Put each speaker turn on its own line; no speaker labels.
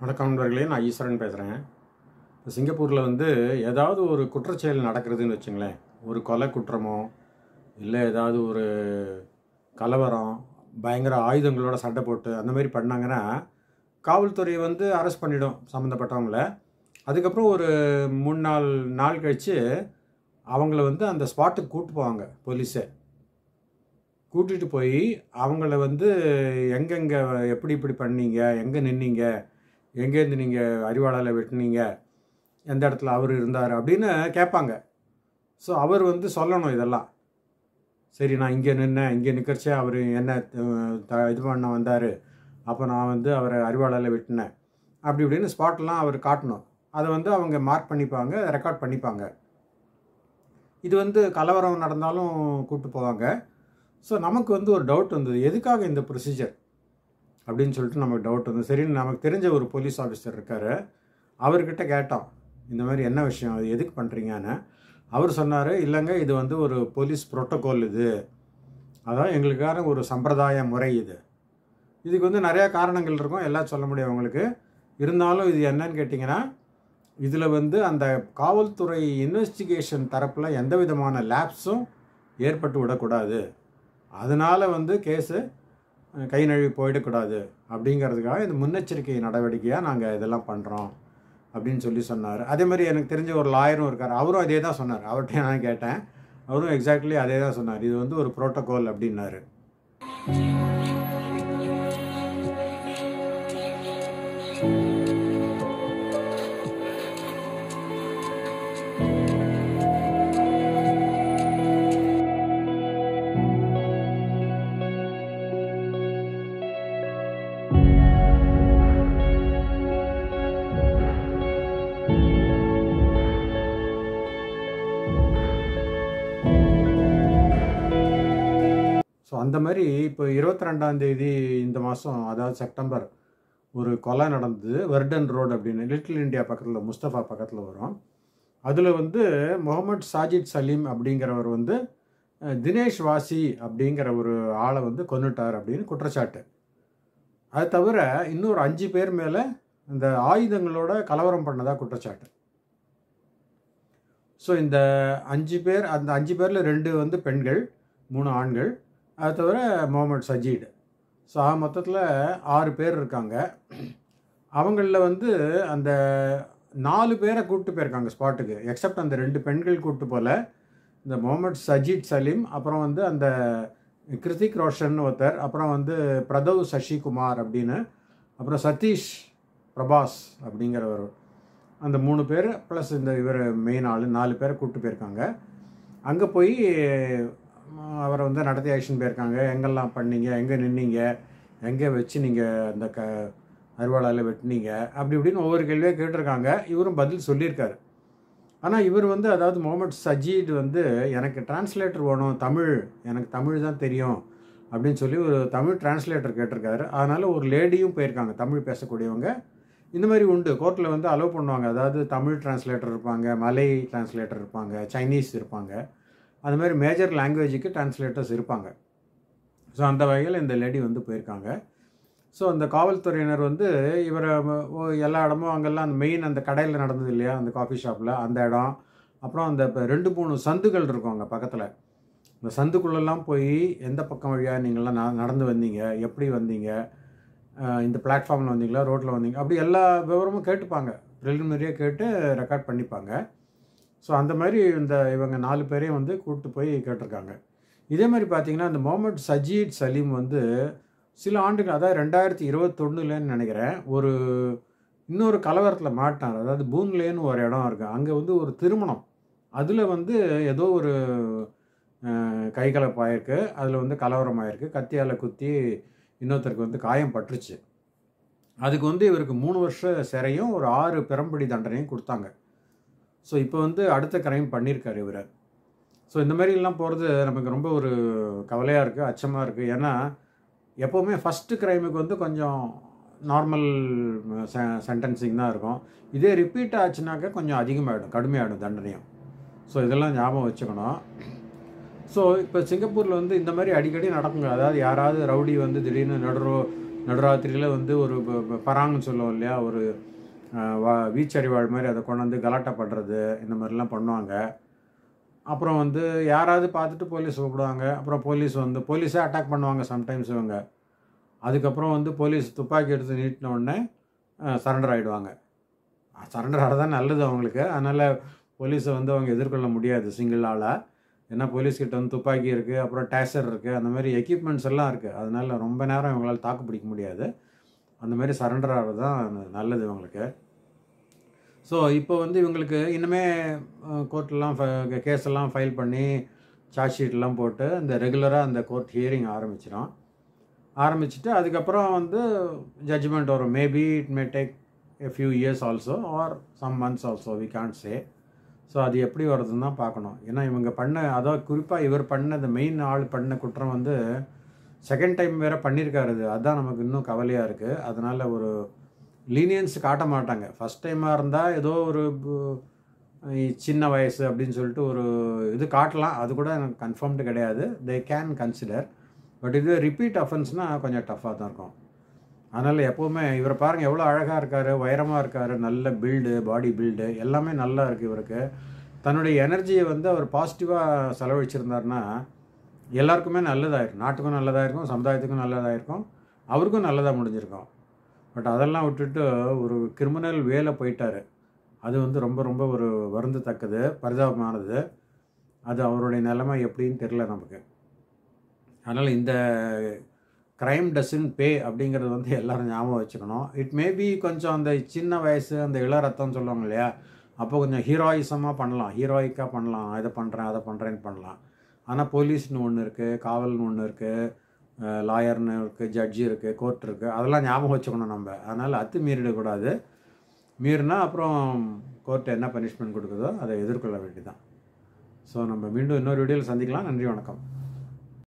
வணக்கம் நண்பர்களே நான் ஈஸ்வரன் பேசுகிறேன் இப்போ சிங்கப்பூரில் வந்து ஏதாவது ஒரு குற்றச்செயல் நடக்கிறதுன்னு வச்சுங்களேன் ஒரு கொலை குற்றமோ இல்லை ஏதாவது ஒரு கலவரம் பயங்கர ஆயுதங்களோட சண்டை போட்டு அந்த மாதிரி பண்ணாங்கன்னா காவல்துறை வந்து அரெஸ்ட் பண்ணிடும் சம்மந்தப்பட்டவங்கள அதுக்கப்புறம் ஒரு மூணு நாள் நாள் கழித்து அவங்கள வந்து அந்த ஸ்பாட்டுக்கு கூட்டு போவாங்க போலீஸே கூட்டிகிட்டு போய் அவங்கள வந்து எங்கெங்கே எப்படி இப்படி பண்ணீங்க எங்கே நின்னீங்க எங்கேருந்து நீங்கள் அறிவாளால் வெட்டினீங்க எந்த இடத்துல அவர் இருந்தார் அப்படின்னு கேட்பாங்க ஸோ அவர் வந்து சொல்லணும் இதெல்லாம் சரி நான் இங்கே நின்னேன் இங்கே நிற்கிறச்சே அவர் என்ன அஹ், த இது பண்ண வந்தார் அப்போ நான் வந்து அவரை அறிவாளால் வெட்டினேன் அப்படி இப்படின்னு ஸ்பாட்லாம் அவர் காட்டணும் அதை வந்து அவங்க மார்க் பண்ணிப்பாங்க ரெக்கார்ட் பண்ணிப்பாங்க இது வந்து கலவரம் நடந்தாலும் கூப்பிட்டு போவாங்க ஸோ நமக்கு வந்து ஒரு டவுட் வந்தது எதுக்காக இந்த ப்ரொசீஜர் அப்படின்னு சொல்லிட்டு நமக்கு டவுட் வந்து சரி நமக்கு தெரிஞ்ச ஒரு போலீஸ் ஆஃபீஸர் இருக்கார் அவர்கிட்ட கேட்டோம் இந்த மாதிரி என்ன விஷயம் அது எதுக்கு பண்ணுறீங்கன்னு அவர் சொன்னார் இல்லைங்க இது வந்து ஒரு போலீஸ் புரோட்டோகால் இது அதான் எங்களுக்கான ஒரு சம்பிரதாய முறை இது இதுக்கு வந்து நிறையா காரணங்கள் இருக்கும் எல்லாம் சொல்ல முடியும் உங்களுக்கு இருந்தாலும் இது என்னன்னு கேட்டிங்கன்னா இதில் வந்து அந்த காவல்துறை இன்வெஸ்டிகேஷன் தரப்பில் எந்த விதமான லேப்ஸும் ஏற்பட்டு விடக்கூடாது அதனால் வந்து கேஸு கை நழுவி போயிடக்கூடாது அப்படிங்கிறதுக்காக இந்த முன்னெச்சரிக்கை நடவடிக்கையாக நாங்கள் இதெல்லாம் பண்ணுறோம் அப்படின்னு சொல்லி சொன்னார் அதே மாதிரி எனக்கு தெரிஞ்ச ஒரு லாயரும் இருக்கார் அவரும் அதே தான் சொன்னார் அவர்கிட்ட நான் கேட்டேன் அவரும் எக்ஸாக்ட்லி அதே தான் சொன்னார் இது வந்து ஒரு புரோட்டோகால் அப்படின்னாரு ஸோ அந்த மாதிரி இப்போ இருபத்தி ரெண்டாம் தேதி இந்த மாதம் அதாவது செப்டம்பர் ஒரு கொலை நடந்தது வெர்டன் ரோடு அப்படின்னு லிட்டில் இந்தியா பக்கத்தில் முஸ்தபா பக்கத்தில் வரும் அதில் வந்து முகமது சாஜித் சலீம் அப்படிங்கிறவர் வந்து அஹ், தினேஷ் வாசி அப்படிங்கிற ஒரு ஆளை வந்து கொன்னுட்டார் அப்படின்னு குற்றச்சாட்டு அது தவிர இன்னொரு அஞ்சு பேர் மேலே இந்த ஆயுதங்களோட கலவரம் பண்ணதா குற்றச்சாட்டு ஸோ இந்த அஞ்சு பேர் அந்த அஞ்சு பேரில் ரெண்டு வந்து பெண்கள் மூணு ஆண்கள் அது தவிர முகமது சஜீட் ஸோ ஆக மொத்தத்தில் ஆறு பேர் இருக்காங்க அவங்களில் வந்து அந்த நாலு பேரை கூப்பிட்டு போயிருக்காங்க ஸ்பாட்டுக்கு எக்ஸப்ட் அந்த ரெண்டு பெண்கள் கூப்பிட்டு போல இந்த முகமது சஜீத் சலீம் அப்புறம் வந்து அந்த கிருத்திக் ரோஷன் ஒருத்தர் அப்புறம் வந்து பிரதவ் சசிகுமார் அப்படின்னு அப்புறம் சதீஷ் பிரபாஸ் அப்படிங்கிறவர் அந்த மூணு பேர் ப்ளஸ் இந்த இவர் மெயின் ஆள் நாலு பேரை கூப்பிட்டு போயிருக்காங்க அங்கே போய் ம், அவரை வந்து நடத்தி ஆக்ஷன் போயிருக்காங்க எங்கெல்லாம் பண்ணீங்க எங்கே நின்னீங்க எங்கே வச்சு நீங்கள் அந்த க அறுவாளால் வெட்டினீங்க அப்படி இப்படின்னு ஒவ்வொரு கேள்வியாக கேட்டிருக்காங்க இவரும் பதில் சொல்லியிருக்காரு ஆனால் இவர் வந்து அதாவது முகமது சஜீத் வந்து எனக்கு டிரான்ஸ்லேட்டர் வேணும் தமிழ் எனக்கு தமிழ் தான் தெரியும் அப்படின்னு சொல்லி ஒரு தமிழ் டிரான்ஸ்லேட்டர் கேட்டிருக்காரு அதனால் ஒரு லேடியும் போயிருக்காங்க தமிழ் பேசக்கூடியவங்க இந்த மாதிரி உண்டு கோர்ட்டில் வந்து அலோவ் பண்ணுவாங்க அதாவது தமிழ் டிரான்ஸ்லேட்டர் இருப்பாங்க மலை டிரான்ஸ்லேட்டர் இருப்பாங்க சைனீஸ் இருப்பாங்க அது மாதிரி மேஜர் லாங்குவேஜுக்கு டிரான்ஸ்லேட்டர்ஸ் இருப்பாங்க ஸோ அந்த வகையில் இந்த லேடி வந்து போயிருக்காங்க ஸோ அந்த காவல்துறையினர் வந்து இவரை ம- ஓ, எல்லா இடமும் அங்கெல்லாம் அந்த மெயின் அந்த கடையில் நடந்தது இல்லையா அந்த காஃபி ஷாப்பில் அந்த இடம் அப்புறம் அந்த இப்ப ரெண்டு மூணு சந்துகள் இருக்கும் அங்கே பக்கத்தில் இந்த சந்துக்குள்ளெல்லாம் போய் எந்த பக்கம் வழியாக நீங்கள்லாம் ந- நடந்து வந்தீங்க எப்படி வந்தீங்க அஹ், இந்த பிளாட்ஃபார்மில் வந்தீங்களா ரோட்டில் வந்தீங்க அப்படி எல்லா விவரமும் கேட்டுப்பாங்க ப்ரிலிமினரியாக கேட்டு ரெக்கார்ட் பண்ணிப்பாங்க ஸோ அந்த மாதிரி இந்த இவங்க நாலு பேரையும் வந்து கூப்பிட்டு போய் கேட்டிருக்காங்க இதே மாதிரி பார்த்தீங்கன்னா இந்த முகமது சஜீத் சலீம் வந்து சில ஆண்டுகள் அதாவது ரெண்டாயிரத்தி இருபத்தொன்னுலன்னு நினைக்கிறேன் ஒரு இன்னொரு கலவரத்தில் மாட்டார் அதாவது பூன்லேன்னு ஒரு இடம் இருக்கு அங்கே வந்து ஒரு திருமணம் அதில் வந்து ஏதோ ஒரு அஹ், கைகலப்பு ஆயிருக்கு அதில் வந்து கலவரம் ஆயிருக்கு கத்தியால் குத்தி இன்னொருத்தருக்கு வந்து காயம் பட்டுருச்சு அதுக்கு வந்து இவருக்கு மூணு வருஷ சிறையும் ஒரு ஆறு பெரம்படி தண்டனையும் கொடுத்தாங்க ஸோ இப்போ வந்து அடுத்த கிரைம் பண்ணியிருக்காரு இவர் ஸோ இந்த மாதிரிலாம் போகிறது நமக்கு ரொம்ப ஒரு கவலையாக இருக்குது அச்சமாக இருக்குது ஏன்னா எப்போவுமே ஃபஸ்ட்டு கிரைமுக்கு வந்து கொஞ்சம் நார்மல் சென்டென்சிங் தான் இருக்கும் இதே ரிப்பீட் ஆச்சுனாக்கா கொஞ்சம் அதிகமாகிடும் கடுமையாகிடும் தண்டனையும் ஸோ இதெல்லாம் ஞாபகம் வச்சுக்கணும் ஸோ இப்போ சிங்கப்பூரில் வந்து இந்த மாதிரி அடிக்கடி நடக்குங்க அதாவது யாராவது ரவுடி வந்து திடீர்னு நடுரோ நடுராத்திரியில் வந்து ஒரு ப- ப- பராங்குன்னு சொல்லுவோம் இல்லையா ஒரு அஹ், வா வீச்சறிவாள் மாதிரி அதை கொண்டு வந்து கலாட்டா பண்ணுறது இந்த மாதிரிலாம் பண்ணுவாங்க அப்புறம் வந்து யாராவது பார்த்துட்டு போலீஸ் கூப்பிடுவாங்க அப்புறம் போலீஸ் வந்து போலீஸே அட்டாக் பண்ணுவாங்க சம்டைம்ஸ் இவங்க அதுக்கப்புறம் வந்து போலீஸ் துப்பாக்கி எடுத்து நீட்டின உடனே சரண்டர் ஆகிடுவாங்க சரண்டர் ஆகிறதான் நல்லது அவங்களுக்கு அதனால் போலீஸை வந்து அவங்க எதிர்கொள்ள முடியாது சிங்கிள் ஆளாக ஏன்னா போலீஸ் கிட்ட வந்து துப்பாக்கி இருக்குது அப்புறம் டேசர் இருக்குது அந்த மாதிரி எக்யூப்மெண்ட்ஸ் எல்லாம் இருக்குது அதனால ரொம்ப நேரம் இவங்களால் தாக்கு பிடிக்க முடியாது அந்த மாதிரி சரண்டர் ஆகிறது தான் நல்லது இவங்களுக்கு ஸோ இப்போ வந்து இவங்களுக்கு இன்னுமே கோர்ட்லாம் கேஸ் எல்லாம் ஃபைல் பண்ணி சார்ஜ் ஷீட்லாம் போட்டு அந்த ரெகுலராக அந்த கோர்ட் ஹியரிங் ஆரம்பிச்சிடும் ஆரம்பிச்சுட்டு அதுக்கப்புறம் வந்து ஜட்ஜ்மெண்ட் வரும் maybe it may take a few years also or some months also we can't say so அது எப்படி வருதுன்னு தான் பார்க்கணும் ஏன்னா இவங்க பண்ண அதாவது குறிப்பாக இவர் பண்ண இந்த மெயின் ஆள் பண்ண குற்றம் வந்து செகண்ட் டைம் வேற பண்ணியிருக்காரு இது அதுதான் நமக்கு இன்னும் கவலையாக இருக்குது அதனால் ஒரு லீனியன்ஸ் காட்ட மாட்டாங்க ஃபஸ்ட் டைமாக இருந்தால் ஏதோ ஒரு பு- சின்ன வயசு அப்படின்னு சொல்லிட்டு ஒரு இது காட்டலாம் அது கூட எனக்கு கன்ஃபார்ம்டு கிடையாது தே கேன் கன்சிடர் பட் இது ரிப்பீட் அஃபென்ஸ்னால் கொஞ்சம் டஃப்பாக தான் இருக்கும் அதனால் எப்போவுமே இவரை பாருங்கள் எவ்வளோ அழகாக இருக்கார் உயரமாக இருக்கார் நல்ல பில்டு பாடி பில்டு எல்லாமே நல்லா இருக்குது இவருக்கு தன்னுடைய எனர்ஜியை வந்து அவர் பாசிட்டிவாக செலவழிச்சிருந்தாருன்னா எல்லாருக்குமே நல்லதாயிருக்கும் நாட்டுக்கும் நல்லதாயிருக்கும் சமுதாயத்துக்கும் நல்லதாயிருக்கும் அவருக்கும் நல்லதாக முடிஞ்சிருக்கும் பட் அதெல்லாம் விட்டுட்டு ஒரு கிரிமினல் வேலை போயிட்டாரு அது வந்து ரொம்ப ரொம்ப ஒரு வருந்தத்தக்கது பரிதாபமானது அது அவருடைய நிலைமை எப்படின்னு தெரில நமக்கு அதனால் இந்த க்ரைம் டசன் பே அப்படிங்கிறது வந்து எல்லாரும் ஞாபகம் வச்சுக்கணும் இட் மேபி கொஞ்சம் அந்த சின்ன வயசு அந்த இள ரத்தம் சொல்லுவாங்க இல்லையா அப்போ கொஞ்சம் ஹீரோயிசமாக பண்ணலாம் ஹீரோயிக்காக பண்ணலாம் இதை பண்ணுறேன் அதை பண்ணுறேன்னு பண்ணலாம் ஆனால் போலீஸ்னு ஒன்று இருக்குது காவல்னு ஒன்று இருக்குது லாயர்னு இருக்குது ஜட்ஜி இருக்குது கோர்ட் இருக்குது அதெல்லாம் ஞாபகம் வச்சுக்கணும் நம்ம அதனால் அத்து மீறிடக்கூடாது மீறினா அப்புறம் கோர்ட் என்ன பனிஷ்மெண்ட் கொடுக்குதோ அதை எதிர்கொள்ள வேண்டியதான் ஸோ நம்ம மீண்டும் இன்னொரு வீடியோவில் சந்திக்கலாம் நன்றி வணக்கம்